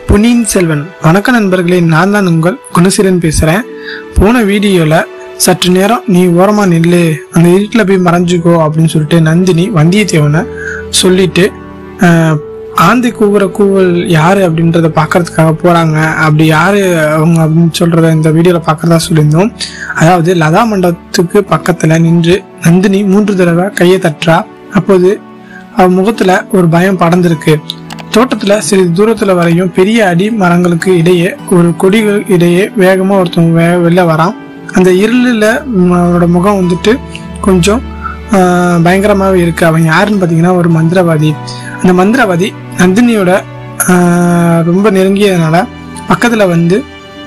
பொன்னியின் செல்வன் வணக்க நண்பர்களே நான் தான் உங்கள் குணசீலன் பேசுகிறேன் போன வீடியோவில் சற்று நேரம் நீ ஓரமா நில்லு அந்த இருட்டில் போய் மறைஞ்சுக்கோ அப்படின்னு சொல்லிட்டு நந்தினி வந்தியத்தேவனை சொல்லிட்டு ஆஹ், ஆந்தை கூவுற கூவல் யாரு அப்படின்றத பார்க்கறதுக்காக போறாங்க அப்படி யாரு அவங்க அப்படின்னு சொல்றத இந்த வீடியோல பார்க்கறதா சொல்லியிருந்தோம் அதாவது லதா மண்டபத்துக்கு பக்கத்துல நின்று நந்தினி மூன்று தடவை கையை தட்டுறா அப்போது அவ முகத்துல ஒரு பயம் படர்ந்திருக்கு தோட்டத்துல சிறிது தூரத்துல வரையும் பெரிய அடி மரங்களுக்கு இடையே ஒரு கொடிகள் இடையே வேகமா ஒருத்தவங்க வே- வெளில வரான் அந்த இருளில் அவனோட முகம் வந்துட்டு கொஞ்சம் ஆஹ், பயங்கரமாவே இருக்கு அவன் யாருன்னு பாத்தீங்கன்னா ஒரு மந்திரவாதி அந்த மந்திரவாதி நந்தினியோட ஆஹ், ரொம்ப நெருங்கியதுனால பக்கத்துல வந்து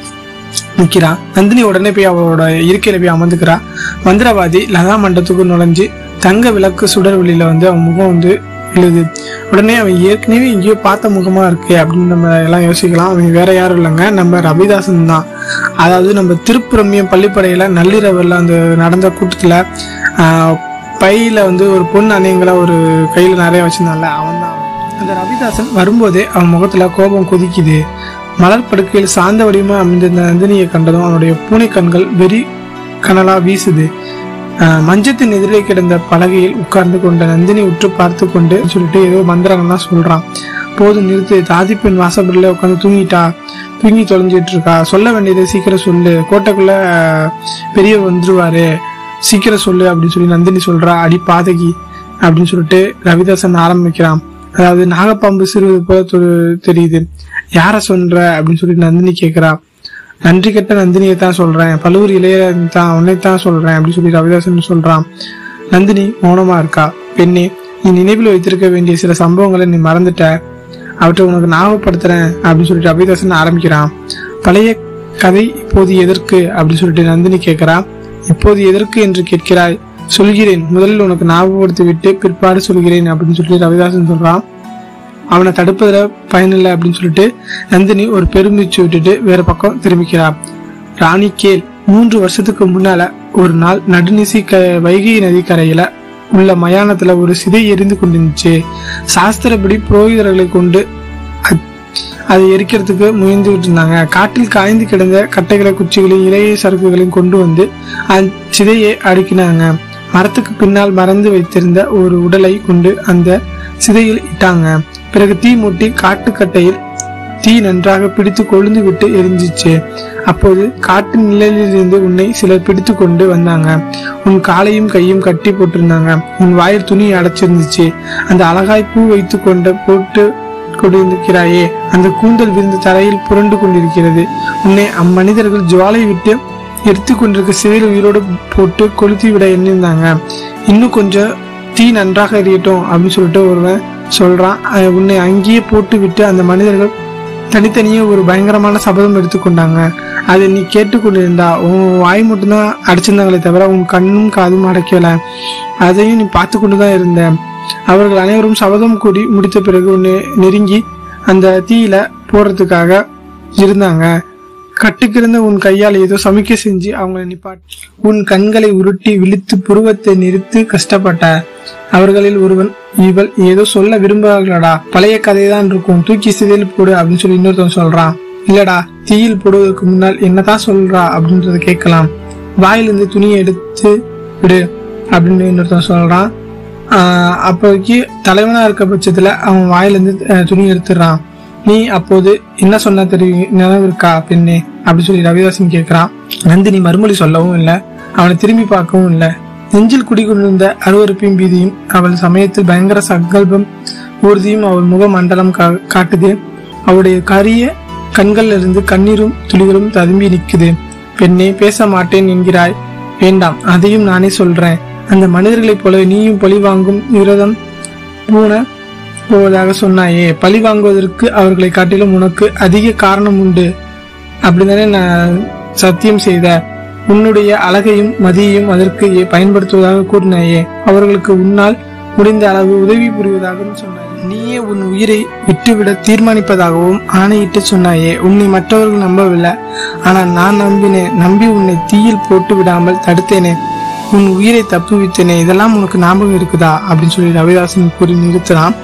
நிக்கிறா நந்தினி உடனே போய் அவளோட இருக்கையில போய் அமர்ந்துக்கிறா மந்திரவாதி லதா மண்டபத்துக்கு நுழைஞ்சு தங்க விளக்கு சுடர் வெளியில வந்து அவன் முகம் வந்து விழுது உடனே அவன் ஏற்கனவே எங்கேயோ பார்த்த முகமா இருக்கு அப்படின்னு நம்ம எல்லாம் யோசிக்கலாம் அவன் வேற யாரும் இல்லைங்க நம்ம ரவிதாசன் தான் அதாவது நம்ம திருப்புரமியம் பள்ளிப்படையில நள்ளிரவில் அந்த நடந்த கூட்டத்துல ஆஹ், பையில வந்து ஒரு பொண்ணு அணையங்களை ஒரு கையில நிறைய வச்சிருந்தான்ல அவன் தான் அந்த ரவிதாசன் வரும்போதே அவன் முகத்துல கோபம் கொதிக்குது மலர் படுக்கையில் சார்ந்த வடிவமா அமைந்திருந்த நந்தினியை கண்டதும் அவனுடைய பூனை கண்கள் வெறி கனலா வீசுது ஆஹ் மஞ்சத்தின் எதிரே கிடந்த பலகையில் உட்கார்ந்து கொண்ட நந்தினி உற்று பார்த்து கொண்டு சொல்லிட்டு ஏதோ மந்திரங்கள்லாம் சொல்றான் போதும் நிறுத்து தாதி பெண் வாசப்படியில் உட்காந்து தூங்கிட்டா தூங்கி தொலைஞ்சிட்டு இருக்கா சொல்ல வேண்டியதை சீக்கிரம் சொல்லு கோட்டைக்குள்ள ஆஹ், பெரியவர் வந்துருவாரு சீக்கிரம் சொல்லு அப்படின்னு சொல்லி நந்தினி சொல்றா அடி பாதகி அப்படின்னு சொல்லிட்டு ரவிதாசன் ஆரம்பிக்கிறான் அதாவது நாகப்பாம்பு சிறுவது போல தொ- தெரியுது யார சொல்ற அப்படின்னு சொல்லி நந்தினி கேக்குறா நன்றி கெட்ட நந்தினியை தான் சொல்றேன் பழுவூர் இளைய தான் உன்னை தான் சொல்றேன் அப்படின்னு சொல்லி ரவிதாசன் சொல்றான் நந்தினி மௌனமா இருக்கா பெண்ணே நீ நினைவில் வைத்திருக்க வேண்டிய சில சம்பவங்களை நீ மறந்துட்ட அவற்றை உனக்கு ஞாபகப்படுத்துறேன் அப்படின்னு சொல்லிட்டு ரவிதாசன் ஆரம்பிக்கிறான் பழைய கதை இப்போது எதற்கு அப்படின்னு சொல்லிட்டு நந்தினி கேட்கிறா இப்போது எதற்கு என்று கேட்கிறாய் சொல்கிறேன் முதலில் உனக்கு ஞாபகப்படுத்தி விட்டு பிற்பாடு சொல்கிறேன் அப்படின்னு சொல்லி ரவிதாசன் சொல்றான் அவனை தடுப்பதுல பயனில்லை அப்படின்னு சொல்லிட்டு நந்தினி ஒரு பெருமிச்சு விட்டுட்டு வேற பக்கம் திரும்பிக்கிறான் ராணி கேள் மூன்று வருஷத்துக்கு முன்னால ஒரு நாள் நடுநிசி க வைகை நதிக்கரையில உள்ள மயானத்துல ஒரு சிதை எரிந்து கொண்டிருந்துச்சு சாஸ்திரப்படி புரோகிதர்களை கொண்டு அ- அதை எரிக்கிறதுக்கு முயன்றுகிட்டு இருந்தாங்க காட்டில் காய்ந்து கிடந்த கட்டைகளை குச்சிகளையும் இலைய சறுக்குகளையும் கொண்டு வந்து அந்த சிதையை அடுக்கினாங்க மரத்துக்கு பின்னால் மறந்து வைத்திருந்த ஒரு உடலை கொண்டு அந்த சிதையில் இட்டாங்க பிறகு தீ மூட்டி காட்டுக்கட்டையில் தீ நன்றாக பிடித்து கொழுந்து விட்டு எரிஞ்சிச்சு அப்போது காட்டு நிழலிலிருந்து உன்னை சிலர் பிடித்து கொண்டு வந்தாங்க உன் காலையும் கையும் கட்டி போட்டிருந்தாங்க உன் வாயில் துணி அடைச்சிருந்துச்சு அந்த அழகாய் பூ வைத்து கொண்ட போட்டு கொண்டிருக்கிறாயே அந்த கூந்தல் விரிந்த தரையில் புரண்டு கொண்டிருக்கிறது உன்னை அம்மனிதர்கள் ஜுவாலை விட்டு எடுத்து கொண்டிருக்க சிறையில் உயிரோடு போட்டு கொளுத்தி விட எண்ணிருந்தாங்க இன்னும் கொஞ்சம் தீ நன்றாக எரியட்டும் அப்படின்னு சொல்லிட்டு ஒருவன் சொல்றான் அஹ் உன்னை அங்கேயே போட்டு விட்டு அந்த மனிதர்கள் தனித்தனியே ஒரு பயங்கரமான சபதம் எடுத்துக்கொண்டாங்க அதை நீ கேட்டுக்கொண்டிருந்தா உன் வாய் மட்டும்தான் அடிச்சிருந்தாங்களே தவிர உன் கண்ணும் காதும் அடைக்கல அதையும் நீ பார்த்து கொண்டுதான் இருந்த அவர்கள் அனைவரும் சபதம் கூடி முடித்த பிறகு உன்னை நெருங்கி அந்த தீயில போடுறதுக்காக இருந்தாங்க கட்டுக்கிருந்த உன் கையால் ஏதோ சமிக்கை செஞ்சு அவங்களை நிப்பாட்டி உன் கண்களை உருட்டி விழித்து புருவத்தை நிறுத்து கஷ்டப்பட்ட அவர்களில் ஒருவன் இவள் ஏதோ சொல்ல விரும்புகிறார்களடா பழைய கதைதான் இருக்கும் தூக்கி சிதையில் போடு அப்படின்னு சொல்லி இன்னொருத்தன் சொல்றான் இல்லடா தீயில் போடுவதற்கு முன்னால் என்னதான் சொல்றா அப்படின்றத கேட்கலாம் வாயிலிருந்து துணியை எடுத்து விடு அப்படின்னு இன்னொருத்தன் சொல்றான் ஆஹ் அப்போதைக்கு தலைவனா இருக்க பட்சத்துல அவன் வாயிலிருந்து அஹ், துணி எடுத்துடுறான் நீ அப்போது என்ன சொன்ன தெரியும் நினைவு இருக்கா பெண்ணே அப்படி சொல்லி ரவிதாசன் கேட்கிறான் நந்தினி மறுமொழி சொல்லவும் இல்லை அவனை திரும்பி பார்க்கவும் இல்லை நெஞ்சில் குடிகொண்டிருந்த அருவருப்பையும் பீதியும் அவள் சமயத்தில் பயங்கர சங்கல்பம் உறுதியும் அவள் முக மண்டலம் கா- காட்டுது அவளுடைய கரிய கண்கள்ல இருந்து கண்ணீரும் துளிகளும் ததும்பி நிக்குது பெண்ணே பேச மாட்டேன் என்கிறாய் வேண்டாம் அதையும் நானே சொல்றேன் அந்த மனிதர்களைப் போல நீயும் பழி வாங்கும் விரதம் பூன போவதாக சொன்னாயே பழி வாங்குவதற்கு அவர்களை காட்டிலும் உனக்கு அதிக காரணம் உண்டு அப்படிதானே நான் சத்தியம் செய்த உன்னுடைய அழகையும் மதியையும் அதற்கு ஏ- பயன்படுத்துவதாக கூறினாயே அவர்களுக்கு உன்னால் முடிந்த அளவு உதவி புரிவதாகவும் சொன்னாயே நீயே உன் உயிரை விட்டுவிட தீர்மானிப்பதாகவும் ஆணையிட்டு சொன்னாயே உன்னை மற்றவர்கள் நம்பவில்லை ஆனால் நான் நம்பினேன் நம்பி உன்னை தீயில் போட்டு விடாமல் தடுத்தேனே உன் உயிரை தப்புவித்தேனே இதெல்லாம் உனக்கு ஞாபகம் இருக்குதா அப்படின்னு சொல்லி ரவிதாசன் கூறி நிறுத்தினான்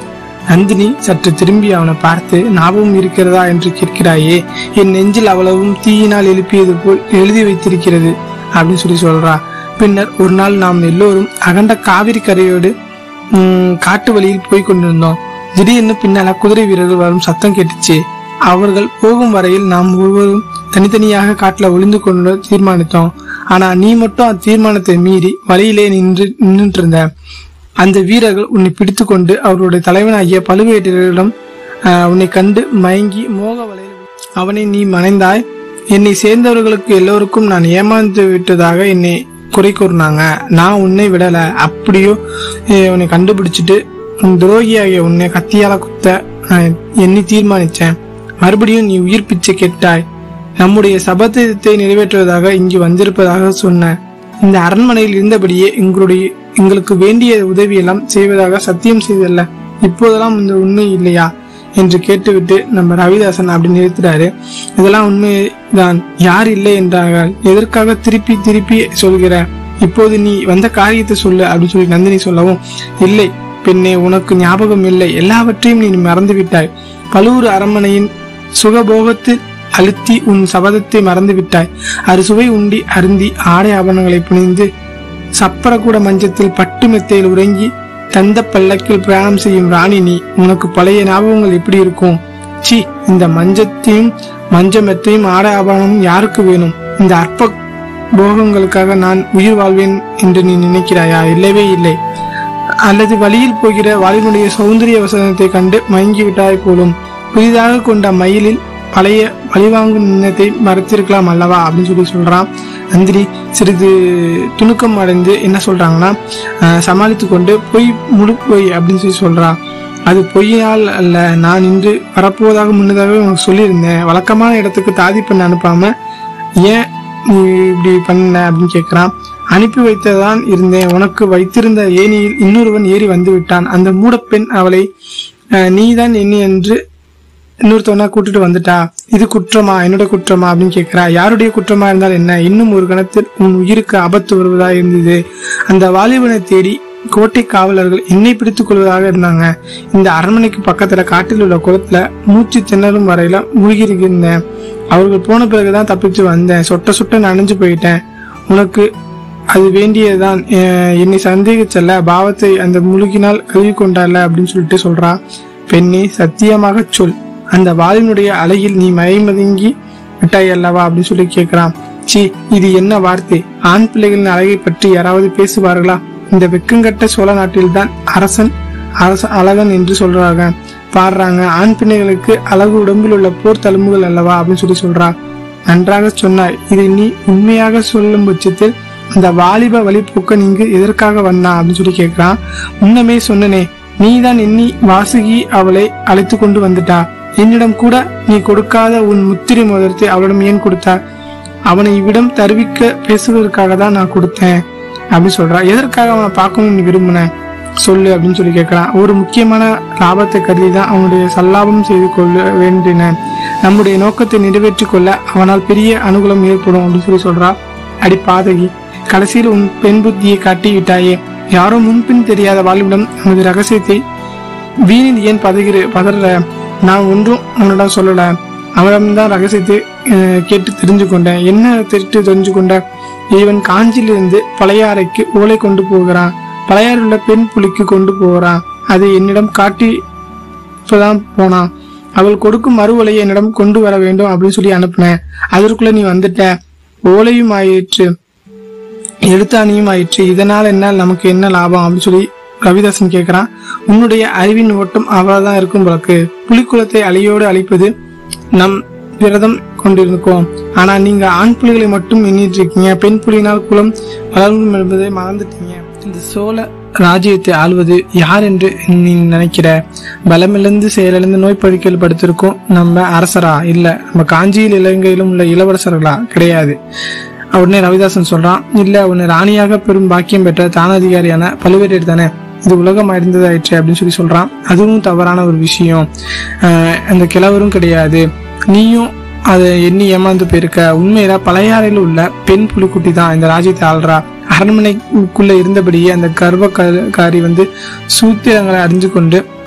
நந்தினி சற்று திரும்பி அவனை பார்த்து ஞாபகம் இருக்கிறதா என்று கேட்கிறாயே என் நெஞ்சில் அவ்வளவும் தீயினால் எழுப்பியது போல் எழுதி வைத்திருக்கிறது அப்படின்னு சொல்லி சொல்றா பின்னர் ஒரு நாள் நாம் எல்லோரும் அகண்ட காவிரி கரையோடு உம், காட்டு வழியில் போய் கொண்டிருந்தோம் திடீர்னு பின்னால குதிரை வீரர்கள் வரும் சத்தம் கேட்டுச்சு அவர்கள் போகும் வரையில் நாம் ஒவ்வொருவரும் தனித்தனியாக காட்டுல ஒளிந்து கொண்டு தீர்மானித்தோம் ஆனா நீ மட்டும் அந்த தீர்மானத்தை மீறி வழியிலே நின்று நின்றுட்டு இருந்த அந்த வீரர்கள் உன்னை பிடித்து கொண்டு அவருடைய தலைவனாகிய பழுவேட்டரிடம் ஆஹ், உன்னை கண்டு மயங்கி மோக வலையில் அவனை நீ மறைந்தாய் என்னை சேர்ந்தவர்களுக்கு எல்லோருக்கும் நான் ஏமாந்து விட்டதாக என்னை குறை கூறினாங்க நான் உன்னை விடல அப்படியோ eh, உன்னை கண்டுபிடிச்சிட்டு உன் துரோகியாகிய உன்னை கத்தியால குத்த நான் எண்ணி தீர்மானிச்சேன் மறுபடியும் நீ உயிர் பிச்சை கேட்டாய் நம்முடைய சபதத்தை நிறைவேற்றுவதாக இங்கு வந்திருப்பதாக சொன்ன இந்த அரண்மனையில் இருந்தபடியே எங்களுடைய எங்களுக்கு வேண்டிய உதவியெல்லாம் செய்வதாக சத்தியம் செய்தல்ல இப்போதெல்லாம் இந்த உண்மை இல்லையா என்று கேட்டுவிட்டு நம்ம ரவிதாசன் அப்படி நிறுத்துறாரு இதெல்லாம் உண்மைதான் யார் இல்லை என்றார்கள் எதற்காக திருப்பி திருப்பி சொல்கிற இப்போது நீ வந்த காரியத்தை சொல்லு அப்படின்னு சொல்லி நந்தினி சொல்லவும் இல்லை பெண்ணே உனக்கு ஞாபகம் இல்லை எல்லாவற்றையும் நீ மறந்து விட்டாய் பழுவூர் அரண்மனையின் சுகபோகத்தில் அழுத்தி உன் சபதத்தை மறந்து விட்டாய் அறுசுவை உண்டி அருந்தி ஆடை ஆபரணங்களை புனிந்து சப்பரக்கூட மஞ்சத்தில் பட்டு மெத்தையில் உறங்கி தந்த பல்லக்கில் பிரயாணம் செய்யும் ராணி நீ உனக்கு பழைய ஞாபகங்கள் எப்படி இருக்கும் சி இந்த மஞ்சத்தையும் மஞ்ச மெத்தையும் ஆடை ஆபரணமும் யாருக்கு வேணும் இந்த அற்ப போகங்களுக்காக நான் உயிர் வாழ்வேன் என்று நீ நினைக்கிறாயா இல்லவே இல்லை அல்லது வழியில் போகிற வாலிபனுடைய சௌந்தரிய வசனத்தை கண்டு மயங்கி விட்டாய் போலும் புதிதாக கொண்ட மயிலில் பழைய பழிவாங்கும் எண்ணத்தை மறைத்திருக்கலாம் அல்லவா அப்படின்னு சொல்லி சொல்றான் நந்தினி சிறிது துணுக்கம் அடைந்து என்ன சொல்றாங்கன்னா ஆஹ், சமாளித்து கொண்டு பொய் முழு பொய் அப்படின்னு சொல்லி சொல்றான் அது பொய்யால் அல்ல நான் இன்று வரப்போவதாக முன்னதாகவே உனக்கு சொல்லியிருந்தேன் வழக்கமான இடத்துக்கு தாதி பெண் அனுப்பாம ஏன் நீ இப்படி பண்ண அப்படின்னு கேட்கிறான் அனுப்பி வைத்ததான் இருந்தேன் உனக்கு வைத்திருந்த ஏணியில் இன்னொருவன் ஏறி வந்து விட்டான் அந்த மூடப்பெண் அவளை அஹ், நீதான் எண்ணி என்று இன்னொருத்தவனா கூட்டிட்டு வந்துட்டா இது குற்றமா என்னோட குற்றமா அப்படின்னு கேட்கிறா யாருடைய குற்றமா இருந்தால் என்ன இன்னும் ஒரு கணத்தில் உன் உயிருக்கு ஆபத்து வருவதா இருந்தது அந்த வாலிபனை தேடி கோட்டை காவலர்கள் என்னை பிடித்துக் கொள்வதாக இருந்தாங்க இந்த அரண்மனைக்கு பக்கத்துல காட்டில் உள்ள குளத்துல மூச்சு திணறும் வரையில மூழ்கியிருந்தேன் அவர்கள் போன பிறகுதான் தப்பிச்சு வந்தேன் சொட்ட சொட்ட நனைஞ்சு போயிட்டேன் உனக்கு அது வேண்டியதுதான் அஹ் என்னை சந்தேகிச்சல்ல பாவத்தை அந்த முழுகினால் கழுவி கொண்டால அப்படின்னு சொல்லிட்டு சொல்றா பெண்ணே சத்தியமாக சொல் அந்த வாளினுடைய அலையில் நீ மயமதுங்கி விட்டாய் அல்லவா அப்படின்னு சொல்லி கேட்கிறான் சி இது என்ன வார்த்தை ஆண் பிள்ளைகளின் அழகை பற்றி யாராவது பேசுவார்களா இந்த வெக்கங்கட்ட சோழ நாட்டில்தான் அரசன் அரச அழகன் என்று சொல்றாங்க பாடுறாங்க ஆண் பிள்ளைகளுக்கு அழகு உடம்பில் உள்ள போர் தழும்புகள் அல்லவா அப்படின்னு சொல்லி சொல்றா நன்றாக சொன்னாய் இதை நீ உண்மையாக சொல்லும் பட்சத்தில் அந்த வாலிப வழிபோக்கன் இங்கு எதற்காக வந்தா அப்படின்னு சொல்லி கேட்கிறான் முன்னமே சொன்னனே நீதான் எண்ணி வாசுகி அவளை அழைத்து கொண்டு வந்துட்டா என்னிடம் கூட நீ கொடுக்காத உன் முத்திரை மோதிரத்தை அவளிடம் ஏன் கொடுத்தா அவனை இவ்விடம் தருவிக்க பேசுவதற்காக தான் நான் கொடுத்தேன் அப்படின்னு சொல்றா எதற்காக அவனை பார்க்கணும்னு நீ விரும்பின சொல்லு அப்படின்னு சொல்லி கேட்கறான் ஒரு முக்கியமான லாபத்தை கருதி தான் அவனுடைய சல்லாபம் செய்து கொள்ள வேண்டினேன் நம்முடைய நோக்கத்தை நிறைவேற்றிக் கொள்ள அவனால் பெரிய அனுகூலம் ஏற்படும் அப்படின்னு சொல்லி சொல்றா அடி பாதகி கடைசியில் உன் பெண் புத்தியை காட்டி விட்டாயே யாரோ முன்பின் தெரியாத வாலிபிடம் நமது ரகசியத்தை வீணில் ஏன் பதகிற பதற நான் ஒன்றும் உன்னிடம் சொல்லல அவனிடம்தான் ரகசியத்தை அஹ், கேட்டு தெரிஞ்சு கொண்டேன் என்ன தெரிட்டு தெரிஞ்சு கொண்ட இவன் காஞ்சியிலிருந்து பழையாறைக்கு ஓலை கொண்டு போகிறான் பழையாறில் உள்ள பெண் புலிக்கு கொண்டு போகிறான் அதை என்னிடம் காட்டி இப்பதான் போனான் அவள் கொடுக்கும் மறு ஓலையை என்னிடம் கொண்டு வர வேண்டும் அப்படின்னு சொல்லி அனுப்புனேன் அதற்குள்ள நீ வந்துட்ட ஓலையும் ஆயிற்று எழுத்தாணியும் ஆயிற்று இதனால் என்ன நமக்கு என்ன லாபம் அப்படின்னு சொல்லி ரவிதாசன் கேட்கிறான் உன்னுடைய அறிவின் ஓட்டம் அவ்வளவுதான் இருக்கும் போலக்கு புலிக்குலத்தை அழியோடு அழிப்பது நம் விரதம் கொண்டிருக்கோம் ஆனா நீங்க ஆண் புலிகளை மட்டும் எண்ணிட்டு இருக்கீங்க பெண் புலியினால் குலம் வளரும் என்பதை மறந்துட்டீங்க இந்த சோழ ராஜ்யத்தை ஆள்வது யார் என்று நீ நினைக்கிற பலமிழந்து செயலிழந்து நோய் படுக்கையில் படுத்திருக்கோம் நம்ம அரசரா இல்ல நம்ம காஞ்சியில் இலங்கையிலும் உள்ள இளவரசர்களா கிடையாது உடனே ரவிதாசன் சொல்றான் இல்ல உன்னை ராணியாக பெரும் பாக்கியம் பெற்ற தானாதிகாரியான பழுவேட்டர் தானே இது உலகம் அறிந்ததாயிற்று அப்படின்னு சொல்லி சொல்றான் அதுவும் தவறான ஒரு விஷயம் ஆஹ் அந்த கிழவரும் கிடையாது நீயும் அதை எண்ணி ஏமாந்து போயிருக்க உண்மையில பழையாறையில் உள்ள பெண் புலிக்குட்டி தான் இந்த ராஜ்யத்தை ஆள்றா அரண்மனைக்குள்ள இருந்தபடியே அந்த கர்வக்காரி வந்து சூத்திரங்களை அறிஞ்சு கொண்டு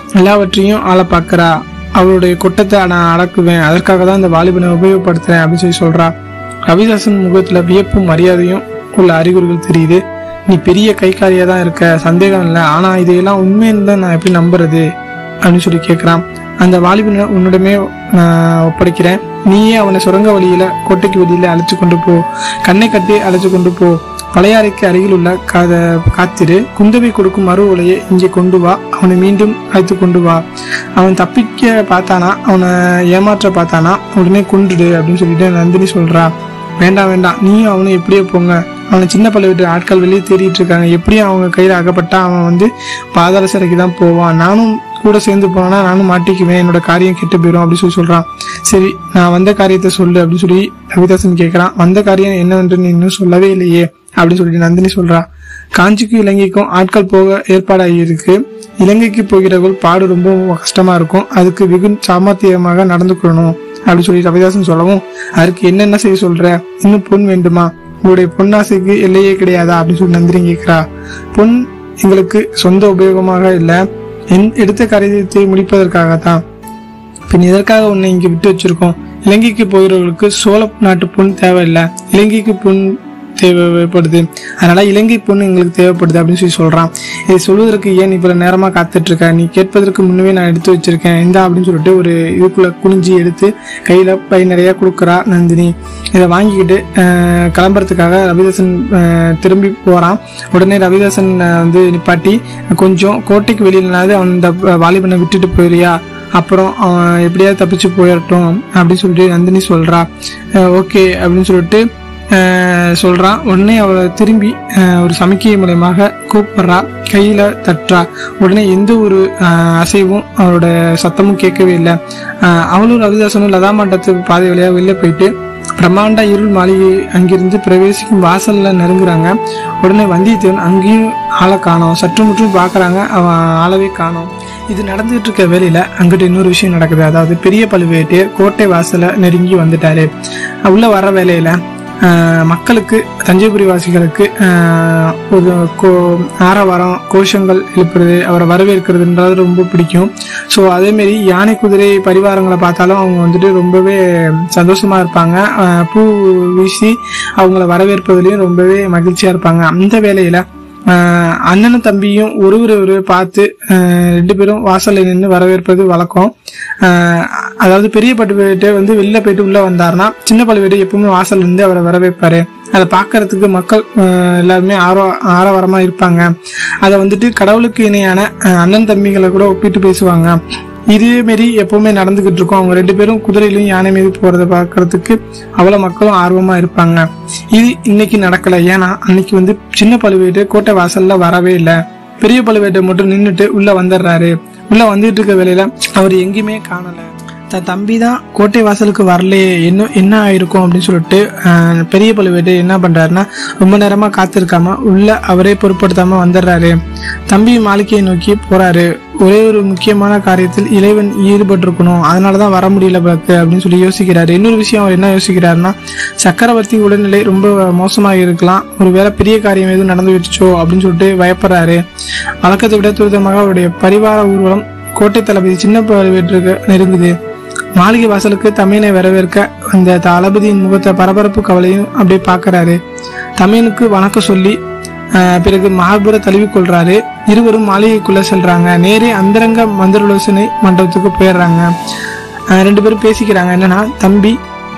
எல்லாவற்றையும் ஆள பார்க்கறா அவளுடைய கொட்டத்தை நான் அடக்குவேன் அதற்காக தான் இந்த வாலிபனை உபயோகப்படுத்துறேன் அப்படின்னு சொல்லி சொல்றா ரவிதாசன் முகத்துல வியப்பும் மரியாதையும் உள்ள அறிகுறிகள் தெரியுது நீ பெரிய கைக்காரியா தான் இருக்க சந்தேகம் இல்லை ஆனா இதையெல்லாம் உண்மைன்னு தான் நான் எப்படி நம்புறது அப்படின்னு சொல்லி கேட்குறான் அந்த வாலிபனை உன்னிடமே நான் ஒப்படைக்கிறேன் நீயே அவனை சுரங்க வழியில கோட்டைக்கு வெளியில அழைச்சு கொண்டு போ கண்ணை கட்டி அழைச்சு கொண்டு போ பழையாறைக்கு அருகில் உள்ள காத காத்திரு குந்தவை கொடுக்கும் மறு உலையை இங்கே கொண்டு வா அவனை மீண்டும் அழைத்து கொண்டு வா அவன் தப்பிக்க பார்த்தானா அவனை ஏமாற்ற பார்த்தானா உடனே கொண்டுடு அப்படின்னு சொல்லிட்டு நந்தினி சொல்றா வேண்டாம் வேண்டாம் நீயும் அவனும் எப்படியோ போங்க அவனை சின்ன பள்ளி விட்டு ஆட்கள் வெளியே தேடிட்டு இருக்காங்க எப்படியும் அவங்க கையில் அகப்பட்டா அவன் வந்து பாதாள சிறைக்கு தான் போவான் நானும் கூட சேர்ந்து போனா நானும் மாட்டிக்குவேன் என்னோட காரியம் கெட்டு போயிடும் அப்படின்னு சொல்லி சொல்றான் சரி நான் வந்த காரியத்தை சொல்லு அப்படின்னு சொல்லி ரவிதாசன் கேட்கறான் வந்த காரியம் என்னவென்று நீ இன்னும் சொல்லவே இல்லையே அப்படின்னு சொல்லிட்டு நந்தினி சொல்றா காஞ்சிக்கும் இலங்கைக்கும் ஆட்கள் போக ஏற்பாடாகி இருக்கு இலங்கைக்கு போகிறவர்கள் பாடு ரொம்ப கஷ்டமா இருக்கும் அதுக்கு வெகு சாமர்த்தியமாக நடந்துக்கணும் அப்படின்னு சொல்லி ரவிதாசன் சொல்லவும் அதுக்கு என்னென்ன செய்ய சொல்ற இன்னும் பொன் வேண்டுமா உங்களுடைய பொன்னாசைக்கு எல்லையே கிடையாதா அப்படின்னு சொல்லி நந்தினி கேட்கிறா பொன் எங்களுக்கு சொந்த உபயோகமாக இல்லை என் எடுத்த காரியத்தை முடிப்பதற்காகத்தான் பின் இதற்காக உன்னை இங்க விட்டு வச்சிருக்கோம் இலங்கைக்கு போகிறவர்களுக்கு சோழ நாட்டு பொன் தேவையில்லை இலங்கைக்கு பொன் தேவைப்படுது அதனால இலங்கை பொண்ணு எங்களுக்கு தேவைப்படுது அப்படின்னு சொல்லி சொல்றான் இதை சொல்வதற்கு ஏன் இவ்வளவு நேரமா காத்துட்டு இருக்க நீ கேட்பதற்கு முன்னவே நான் எடுத்து வச்சிருக்கேன் இந்தா அப்படின்னு சொல்லிட்டு ஒரு இதுக்குள்ள குனிஞ்சி எடுத்து கையில பை நிறைய கொடுக்குறா நந்தினி இதை வாங்கிக்கிட்டு அஹ், கிளம்புறதுக்காக ரவிதாசன் அஹ், திரும்பி போறான் உடனே ரவிதாசன் அஹ், வந்து நிப்பாட்டி கொஞ்சம் கோட்டைக்கு வெளியிலனாவது அவன் இந்த வாலிபனை விட்டுட்டு போயிறியா அப்புறம் அவன் எப்படியாவது தப்பிச்சு போயிடட்டும் அப்படின்னு சொல்லிட்டு நந்தினி சொல்றா ஓகே அப்படின்னு சொல்லிட்டு அஹ், சொல்றான் உடனே அவளை திரும்பி அஹ், ஒரு சமிக்கை மூலயமாக கூப்பிடுறா கையில தட்டுறா உடனே எந்த ஒரு அஹ், அசைவும் அவளோட சத்தமும் கேட்கவே இல்லை அஹ், அவளும் ரவிதாசனும் லதா மண்டத்து பாதை வழியா வெளில போயிட்டு பிரம்மாண்ட இருள் மாளிகை அங்கிருந்து பிரவேசிக்கும் வாசல்ல நெருங்குறாங்க உடனே வந்தியத்தேவன் அங்கேயும் ஆளை காணோம் சற்று முற்றும் பார்க்கறாங்க அவன் ஆளவே காணோம் இது நடந்துகிட்டு இருக்க வேலையில அங்கிட்டு இன்னொரு விஷயம் நடக்குது அதாவது பெரிய பழுவேட்டையர் கோட்டை வாசல நெருங்கி வந்துட்டாரு உள்ள வர வேலையில ஆஹ், மக்களுக்கு தஞ்சைபுரி வாசிகளுக்கு ஆஹ், ஒரு கோ ஆரவாரம் கோஷங்கள் எழுப்புறது அவரை வரவேற்கிறதுன்றது ரொம்ப பிடிக்கும் ஸோ அதேமாரி யானை குதிரை பரிவாரங்களை பார்த்தாலும் அவங்க வந்துட்டு ரொம்பவே சந்தோஷமா இருப்பாங்க ஆஹ், பூ வீசி அவங்கள வரவேற்பதிலையும் ரொம்பவே மகிழ்ச்சியா இருப்பாங்க அந்த வேலையில ஆஹ் அண்ணனும் தம்பியும் ஒருவர் ஒரு பார்த்து ஆஹ் ரெண்டு பேரும் வாசல்ல நின்று வரவேற்பது வழக்கம் ஆஹ் அதாவது பெரிய பழுவேட்டை வந்து வெளில போயிட்டு உள்ள வந்தாருன்னா சின்ன பழுவேட்டை எப்பவுமே வாசல்ல இருந்து அவரை வரவேற்பாரு அதை பார்க்கறதுக்கு மக்கள் ஆஹ் எல்லாருமே ஆர்வ ஆரவாரமா இருப்பாங்க அதை வந்துட்டு கடவுளுக்கு இணையான ஆஹ் அண்ணன் தம்பிகளை கூட ஒப்பிட்டு பேசுவாங்க இதே மாரி எப்பவுமே நடந்துகிட்டு இருக்கும் அவங்க ரெண்டு பேரும் குதிரையிலும் யானை மீது போறத பார்க்கறதுக்கு அவ்வளவு மக்களும் ஆர்வமா இருப்பாங்க இது இன்னைக்கு நடக்கல ஏன்னா அன்னைக்கு வந்து சின்ன பழுவேட்டு கோட்டை வாசல்ல வரவே இல்லை பெரிய பழுவேட்டை மட்டும் நின்றுட்டு உள்ள வந்துடுறாரு உள்ள வந்துட்டு இருக்க வேலையில அவர் எங்கேயுமே காணல தன் தம்பி தான் கோட்டை வாசலுக்கு வரலையே என்ன என்ன ஆயிருக்கும் அப்படின்னு சொல்லிட்டு ஆஹ், பெரிய பழுவேட்டு என்ன பண்றாருன்னா ரொம்ப நேரமா காத்திருக்காம உள்ள அவரே பொருட்படுத்தாம வந்துடுறாரு தம்பி மாளிகையை நோக்கி போறாரு ஒரே ஒரு முக்கியமான காரியத்தில் இறைவன் ஈடுபட்டிருக்கணும் அதனாலதான் வர முடியல பாக்கு அப்படின்னு சொல்லி யோசிக்கிறாரு இன்னொரு விஷயம் அவர் என்ன யோசிக்கிறாருன்னா சக்கரவர்த்தி உடல்நிலை ரொம்ப மோசமாக இருக்கலாம் ஒருவேளை பெரிய காரியம் எதுவும் நடந்து விட்டுச்சோ அப்படின்னு சொல்லிட்டு பயப்படுறாரு வழக்கத்தை விட துரிதமாக அவருடைய பரிவார ஊர்வலம் கோட்டை தளபதி சின்ன பழுவேற்றுக்கு நெருங்குது மாளிகை வாசலுக்கு தமிழனை வரவேற்க அந்த தளபதியின் முகத்தை பரபரப்பு கவலையும் அப்படியே பார்க்கறாரு தமிழனுக்கு வணக்கம் சொல்லி ஆஹ், பிறகு மார்புற தழுவிக்கொள்றாரு இருவரும் மாளிகைக்குள்ள செல்றாங்க நேரே அந்தரங்க மந்திரலோசனை மண்டபத்துக்கு போயிடுறாங்க ஆஹ், ரெண்டு பேரும் பேசிக்கிறாங்க என்னன்னா தம்பி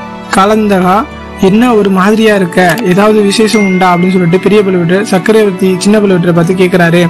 கலந்தகா என்ன ஒரு மாதிரியா இருக்க ஏதாவது விசேஷம் உண்டா அப்படின்னு சொல்லிட்டு பெரிய பழுவேட்டு சக்கரவர்த்தி சின்ன பழுவேட்டரை பார்த்து கேட்கிறாரு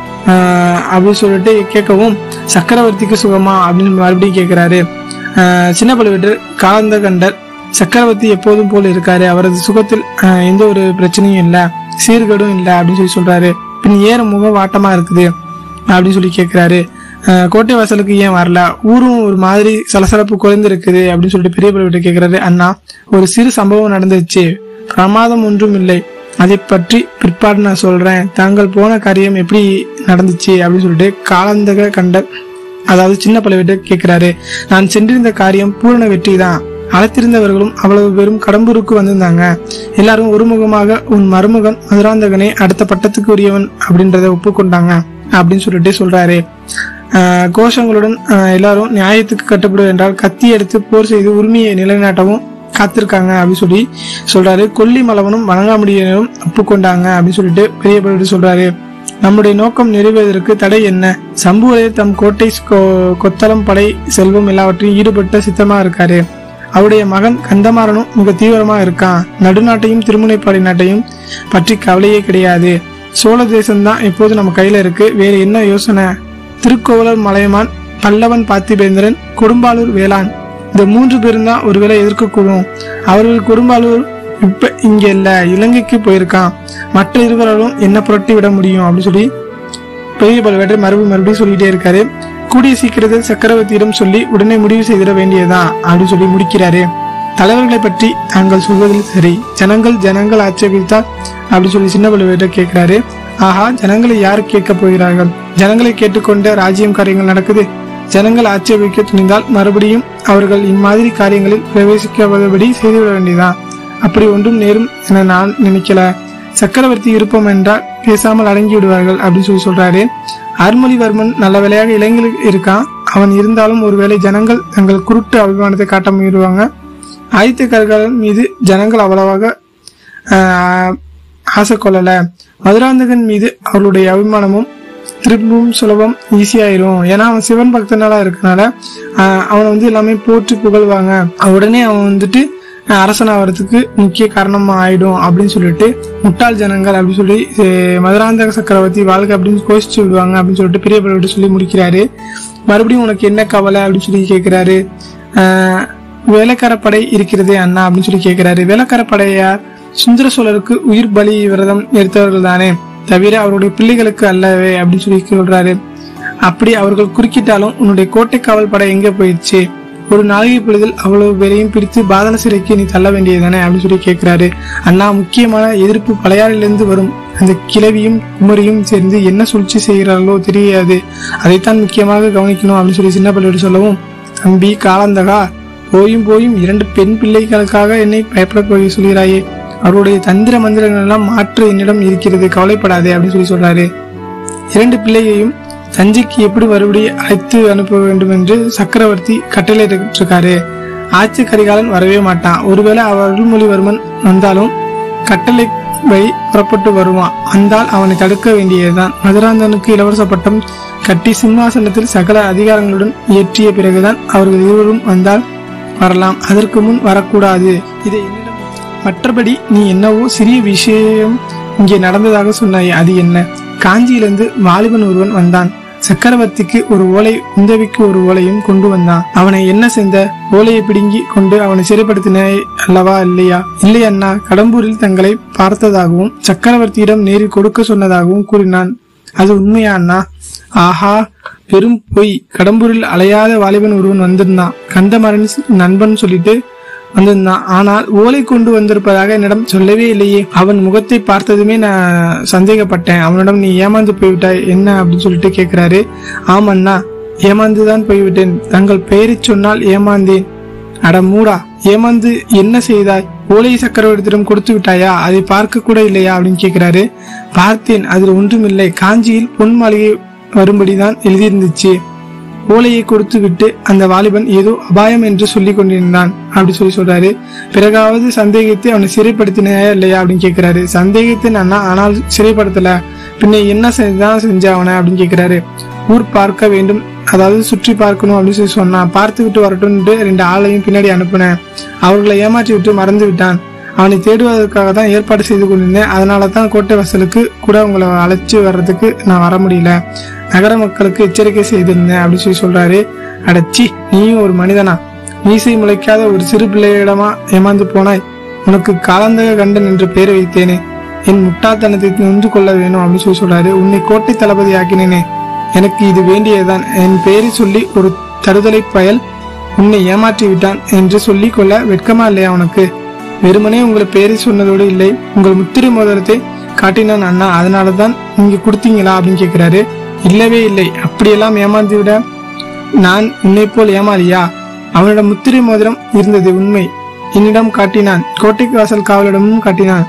ஆஹ் அப்படின்னு சொல்லிட்டு கேட்கவும் சக்கரவர்த்திக்கு சுகமா அப்படின்னு மறுபடியும் கேட்கிறாரு ஆஹ் சின்ன பழுவேட்டர் காலந்த கண்டர் சக்கரவர்த்தி எப்போதும் போல இருக்காரு அவரது சுகத்தில் ஆஹ் எந்த ஒரு பிரச்சனையும் இல்லை சீர்கேடும் இல்லை அப்படின்னு சொல்லி சொல்றாரு பின் ஏற முக வாட்டமா இருக்குது அப்படின்னு சொல்லி கேட்கிறாரு ஆஹ் கோட்டை வாசலுக்கு ஏன் வரல ஊரும் ஒரு மாதிரி சலசலப்பு குறைந்து இருக்குது அப்படின்னு சொல்லிட்டு பெரிய பழுவேட்டர் கேட்கிறாரு அண்ணா ஒரு சிறு சம்பவம் நடந்துச்சு பிரமாதம் ஒன்றும் இல்லை அதை பற்றி பிற்பாடு நான் சொல்றேன் தாங்கள் போன காரியம் எப்படி நடந்துச்சு அப்படின்னு சொல்லிட்டு காலந்தக கண்ட அதாவது சின்ன பழுவேட்டு கேட்கிறாரு நான் சென்றிருந்த காரியம் பூரண வெற்றி தான் அழைத்திருந்தவர்களும் அவ்வளவு பேரும் கடம்பூருக்கு வந்திருந்தாங்க எல்லாரும் ஒருமுகமாக உன் மருமகன் மதுராந்தகனே அடுத்த பட்டத்துக்கு உரியவன் அப்படின்றத ஒப்புக்கொண்டாங்க அப்படின்னு சொல்லிட்டு சொல்றாரு ஆஹ் கோஷங்களுடன் ஆஹ் எல்லாரும் நியாயத்துக்கு கட்டுப்படும் என்றால் கத்தி எடுத்து போர் செய்து உரிமையை நிலைநாட்டவும் காத்திருக்காங்க அப்படின்னு சொல்லி சொல்றாரு கொல்லி மலவனும் வணங்காமுடியனும் ஒப்புக்கொண்டாங்க அப்படின்னு சொல்லிட்டு பெரிய பழுவேட்டர் சொல்றாரு நம்முடைய நோக்கம் நிறைவேறுவதற்கு தடை என்ன சம்புவரையர் தம் கோட்டை கொ- கொத்தளம் படை செல்வம் எல்லாவற்றையும் ஈடுபட்ட சித்தமா இருக்காரு அவருடைய மகன் கந்தமாறனும் மிக தீவிரமா இருக்கான் நடுநாட்டையும் திருமுனைப்பாடி நாட்டையும் பற்றி கவலையே கிடையாது சோழ தேசம்தான் இப்போது நம்ம கையில இருக்கு வேற என்ன யோசனை திருக்கோவலூர் மலையமான் பல்லவன் பார்த்திபேந்திரன் கொடும்பாலூர் வேளாண் இந்த மூன்று பேரும் தான் ஒருவேளை எதிர்க்கக்கூடும் அவர்கள் கொடும்பாலூர் இப்ப இங்க இல்ல இலங்கைக்கு போயிருக்கான் மற்ற இருவராலும் என்ன புரட்டி விட முடியும் அப்படின்னு சொல்லி பெரிய பழுவேட்டர் மறுபடியும் மறுபடியும் சொல்லிட்டே இருக்காரு கூடிய சீக்கிரத்தில் சக்கரவர்த்தியிடம் சொல்லி உடனே முடிவு செய்திட வேண்டியதுதான் அப்படின்னு சொல்லி முடிக்கிறாரு தலைவர்களை பற்றி தாங்கள் சொல்வதில் சரி ஜனங்கள் ஜனங்கள் ஆட்சேபித்தால் அப்படி சொல்லி சின்ன பழுவேட்டர் கேட்கிறாரு ஆஹா ஜனங்களை யார் கேட்க போகிறார்கள் ஜனங்களை கேட்டுக்கொண்ட ராஜ்யம் காரியங்கள் நடக்குது ஜனங்கள் ஆட்சேபிக்க துணிந்தால் மறுபடியும் அவர்கள் இம்மாதிரி காரியங்களில் பிரவேசிக்காதபடி செய்துவிட வேண்டியதுதான் அப்படி ஒன்றும் நேரும் என நான் நினைக்கல சக்கரவர்த்தி விருப்பம் என்றால் பேசாமல் அடங்கி விடுவார்கள் அப்படின்னு சொல்லி சொல்றாரு அருள்மொழிவர்மன் நல்ல வேலையாக இளைஞர்கள் இருக்கான் அவன் இருந்தாலும் ஒருவேளை ஜனங்கள் தங்கள் குருட்டு அபிமானத்தை காட்ட முயலுவாங்க ஆதித்த கரிகாலன் மீது ஜனங்கள் அவ்வளவாக ஆஹ், ஆசை கொள்ளல மதுராந்தகன் மீது அவர்களுடைய அபிமானமும் திரும்பவும் சுலபம் ஈஸியாயிரும் ஏன்னா அவன் சிவன் பக்தனால இருக்கனால ஆஹ், அவனை வந்து எல்லாமே போற்றி புகழ்வாங்க உடனே அவன் வந்துட்டு ஆஹ், அரசனாவதுக்கு முக்கிய காரணமா ஆயிடும் அப்படின்னு சொல்லிட்டு முட்டாள் ஜனங்கள் அப்படின்னு சொல்லி அஹ், மதுராந்தக சக்கரவர்த்தி வாழ்க்கை அப்படின்னு கோஷிச்சு விடுவாங்க அப்படின்னு சொல்லிட்டு பெரிய பழுவேட்டர் சொல்லி முடிக்கிறாரு மறுபடியும் உனக்கு என்ன கவலை அப்படின்னு சொல்லி கேட்கிறாரு ஆஹ், வேலைக்காரப்படை இருக்கிறதே அண்ணா அப்படின்னு சொல்லி கேட்கிறாரு வேலைக்காரப்படையார் சுந்தர சோழருக்கு உயிர் பலி விரதம் எடுத்தவர்கள் தானே தவிர அவருடைய பிள்ளைகளுக்கு அல்லவே அப்படின்னு சொல்லி சொல்றாரு அப்படி அவர்கள் குறுக்கிட்டாலும் உன்னுடைய கோட்டை காவல் படை எங்க போயிடுச்சு ஒரு நாளிகை பொழுதில் அவ்வளவு பேரையும் பிரித்து பாதன சிறைக்கு நீ தள்ள வேண்டியதுதானே அப்படின்னு சொல்லி கேட்கிறாரு அண்ணா முக்கியமான எதிர்ப்பு பழையாறிலிருந்து வரும் அந்த கிழவியும் குமரியும் சேர்ந்து என்ன சூழ்ச்சி செய்கிறார்களோ தெரியாது அதைத்தான் முக்கியமாக கவனிக்கணும் அப்படின்னு சொல்லி சின்ன பள்ளியோடு சொல்லவும் தம்பி காலந்தகா போயும் போயும் இரண்டு பெண் பிள்ளைகளுக்காக என்னை பயப்பட போய் சொல்கிறாயே அவருடைய தந்திர மந்திரங்கள் எல்லாம் மாற்று என்னிடம் இருக்கிறது கவலைப்படாதே அப்படின்னு சொல்லி சொல்றாரு இரண்டு பிள்ளையையும் தஞ்சைக்கு எப்படி மறுபடியும் அழைத்து அனுப்ப வேண்டும் என்று சக்கரவர்த்தி கட்டளையிட்டிருக்காரு ஆட்சி கரிகாலன் வரவே மாட்டான் ஒருவேளை அவர் அருள்மொழிவர்மன் வந்தாலும் கட்டளை வழி புறப்பட்டு வருவான் வந்தால் அவனை தடுக்க வேண்டியதுதான் மதுராந்தனுக்கு இளவரச பட்டம் கட்டி சிம்மாசனத்தில் சகல அதிகாரங்களுடன் ஏற்றிய பிறகுதான் அவர்கள் இருவரும் வந்தால் வரலாம் அதற்கு முன் வரக்கூடாது இதை என்னிடம் மற்றபடி நீ என்னவோ சிறிய விஷயம் இங்கே நடந்ததாக சொன்னாய் அது என்ன காஞ்சியிலிருந்து வாலிபன் ஒருவன் வந்தான் சக்கரவர்த்திக்கு ஒரு ஓலை குந்தவிக்கு ஒரு ஓலையும் கொண்டு வந்தான் அவனை என்ன செய்த ஓலையை பிடுங்கி கொண்டு அவனை சிறைப்படுத்தினாய் அல்லவா இல்லையா இல்லை அண்ணா கடம்பூரில் தங்களை பார்த்ததாகவும் சக்கரவர்த்தியிடம் நேரில் கொடுக்க சொன்னதாகவும் கூறினான் அது உண்மையா அண்ணா ஆஹா பெரும் பொய் கடம்பூரில் அலையாத வாலிபன் ஒருவன் வந்திருந்தான் கந்தமரன் நண்பன் சொல்லிட்டு வந்திருந்தான் ஆனால் ஓலை கொண்டு வந்திருப்பதாக என்னிடம் சொல்லவே இல்லையே அவன் முகத்தை பார்த்ததுமே நான் சந்தேகப்பட்டேன் அவனிடம் நீ ஏமாந்து போய்விட்டாய் என்ன அப்படின்னு சொல்லிட்டு கேட்கிறாரு ஆமண்ணா ஏமாந்துதான் போய்விட்டேன் தங்கள் பெயரைச் சொன்னால் ஏமாந்தேன் அட மூடா ஏமாந்து என்ன செய்தாய் ஓலை சக்கரவர்த்தியிடம் கொடுத்து விட்டாயா அதை பார்க்க கூட இல்லையா அப்படின்னு கேட்கிறாரு பார்த்தேன் அதில் ஒன்றுமில்லை காஞ்சியில் பொன் மாளிகை வரும்படிதான் எழுதியிருந்துச்சு ஓலையை கொடுத்து விட்டு அந்த வாலிபன் ஏதோ அபாயம் என்று சொல்லி கொண்டிருந்தான் அப்படி சொல்லி சொல்றாரு பிறகாவது சந்தேகித்து அவனை சிறைப்படுத்தினாயா இல்லையா அப்படின்னு கேட்கிறாரு சந்தேகித்தேன் அண்ணா ஆனால் சிறைப்படுத்தல பின்ன என்ன செஞ்சுதான் செஞ்ச அவனை அப்படின்னு கேட்கிறாரு ஊர் பார்க்க வேண்டும் அதாவது சுற்றி பார்க்கணும் அப்படின்னு சொல்லி சொன்னான் பார்த்து விட்டு வரட்டும்னு ரெண்டு ஆளையும் பின்னாடி அனுப்புனேன் அவர்களை ஏமாற்றி விட்டு மறந்து விட்டான் அவனை தேடுவதற்காக தான் ஏற்பாடு செய்து கொண்டிருந்தேன் அதனால தான் கோட்டை வாசலுக்கு கூட உங்களை அழைச்சி வர்றதுக்கு நான் வர முடியல நகர மக்களுக்கு எச்சரிக்கை செய்திருந்தேன் அப்படின்னு சொல்லி சொல்றாரு அடச்சி நீயும் ஒரு மனிதனா மீசை முளைக்காத ஒரு சிறு பிள்ளையிடமா ஏமாந்து போனாய் உனக்கு காலந்தக கண்டன் என்று பெயர் வைத்தேனே என் முட்டாள்தனத்தை நொந்து கொள்ள வேணும் அப்படின்னு சொல்லி சொல்றாரு உன்னை கோட்டை தளபதி ஆக்கினேனே எனக்கு இது வேண்டியதுதான் என் பெயரை சொல்லி ஒரு தருதலை பயல் உன்னை ஏமாற்றி விட்டான் என்று சொல்லிக் கொள்ள வெட்கமா இல்லையா உனக்கு வெறுமனே உங்களை பெயரை சொன்னதோடு இல்லை உங்கள் முத்திரை மோதிரத்தை காட்டினான் அண்ணா அதனால தான் நீங்க கொடுத்தீங்களா அப்படின்னு கேட்கிறாரு இல்லவே இல்லை அப்படியெல்லாம் ஏமாந்து விட நான் உன்னை போல் ஏமாளியா அவனிடம் முத்திரை மோதிரம் இருந்தது உண்மை என்னிடம் காட்டினான் கோட்டைக்கு வாசல் காவலிடமும் காட்டினான்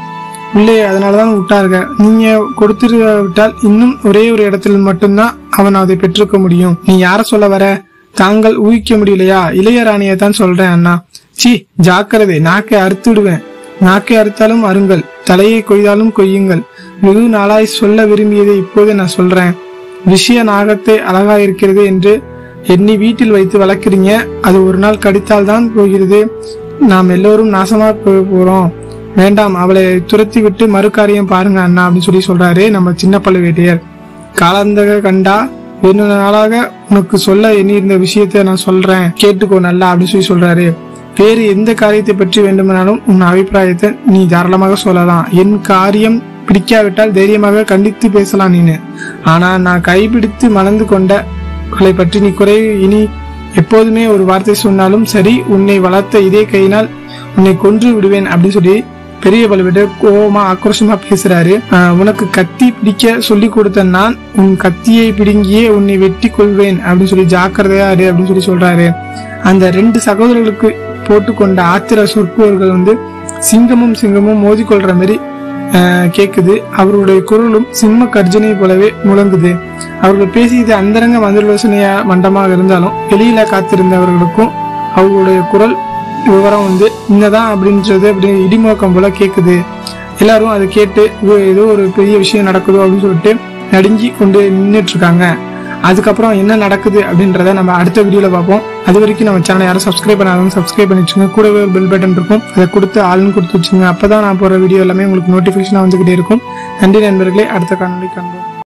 உள்ளே அதனாலதான் விட்டாருங்க நீங்க கொடுத்துட்டு விட்டால் இன்னும் ஒரே ஒரு இடத்துல மட்டும்தான் அவன் அதை பெற்றுக்க முடியும் நீ யார சொல்ல வர தாங்கள் ஊகிக்க முடியலையா இளையராணியை தான் சொல்றேன் அண்ணா சி ஜாக்கிரதை நாக்கை அறுத்து விடுவேன் நாக்கை அறுத்தாலும் அருங்கள் தலையை கொய்தாலும் கொய்யுங்கள் வெகு நாளாய் சொல்ல விரும்பியதை இப்போது நான் சொல்றேன் விஷய நாகத்தை அழகா இருக்கிறது என்று எண்ணி வீட்டில் வைத்து வளர்க்குறீங்க அது ஒரு நாள் கடித்தால் தான் போகிறது நாம் எல்லோரும் நாசமா போக போறோம் வேண்டாம் அவளை துரத்தி விட்டு மறுகாரியம் பாருங்க அண்ணா அப்படின்னு சொல்லி சொல்றாரு நம்ம சின்ன பழுவேட்டையர் காலந்தக கண்டா வெகு நாளாக உனக்கு சொல்ல எண்ணி இருந்த விஷயத்தை நான் சொல்றேன் கேட்டுக்கோ நல்லா அப்படின்னு சொல்லி சொல்றாரு வேறு எந்த காரியத்தை பற்றி வேண்டுமானாலும் உன் அபிப்பிராயத்தை நீ தாராளமாக சொல்லலாம் என் காரியம் பிடிக்காவிட்டால் தைரியமாக கண்டித்து பேசலாம் நீனு ஆனா நான் கைப்பிடித்து மணந்து கொண்ட களை பற்றி நீ குறை இனி எப்போதுமே ஒரு வார்த்தை சொன்னாலும் சரி உன்னை வளர்த்த இதே கையினால் உன்னை கொன்று விடுவேன் அப்படின்னு சொல்லி பெரிய பழுவேட்டர் கோபமா ஆக்ரோஷமா பேசுறாரு ஆஹ் உனக்கு கத்தி பிடிக்க சொல்லி கொடுத்த நான் உன் கத்தியை பிடுங்கியே உன்னை வெட்டி கொள்வேன் அப்படின்னு சொல்லி ஜாக்கிரதையா இரு அப்படின்னு சொல்லி சொல்றாரு அந்த ரெண்டு சகோதரர்களுக்கு போட்டுக்கொண்ட ஆத்திர சொற்பவர்கள் வந்து சிங்கமும் சிங்கமும் மோதிக்கொள்ற மாதிரி ஆஹ் கேக்குது அவர்களுடைய குரலும் சிம்ம கர்ஜனை போலவே முழங்குது அவர்கள் பேசியது அந்தரங்க மந்திரலோசனையா மண்டமாக இருந்தாலும் வெளியில காத்திருந்தவர்களுக்கும் அவர்களுடைய குரல் விவரம் வந்து இன்னதான் அப்படின்றது அப்படி இடிமுழக்கம் போல கேக்குது எல்லாரும் அதை கேட்டு "ஓ, ஏதோ ஒரு பெரிய விஷயம் நடக்குதோ அப்படின்னு சொல்லிட்டு நடுங்கி கொண்டு நின்றுட்டு இருக்காங்க அதுக்கப்புறம் என்ன நடக்குது அப்படின்றத நம்ம அடுத்த வீடியோல பார்ப்போம் அது வரைக்கும் நம்ம சேனலை யாரும் சப்ஸ்கிரைப் பண்ணாதவங்க சப்ஸ்கிரைப் பண்ணி வச்சுங்க கூடவே ஒரு பெல் பட்டன் இருக்கும் அதை கொடுத்து ஆள்னு கொடுத்து வச்சுங்க அப்பதான் நான் போற வீடியோ எல்லாமே உங்களுக்கு நோட்டிபிகேஷனா வந்துகிட்டே இருக்கும் நன்றி நண்பர்களே அடுத்த காணொலி காண்போம்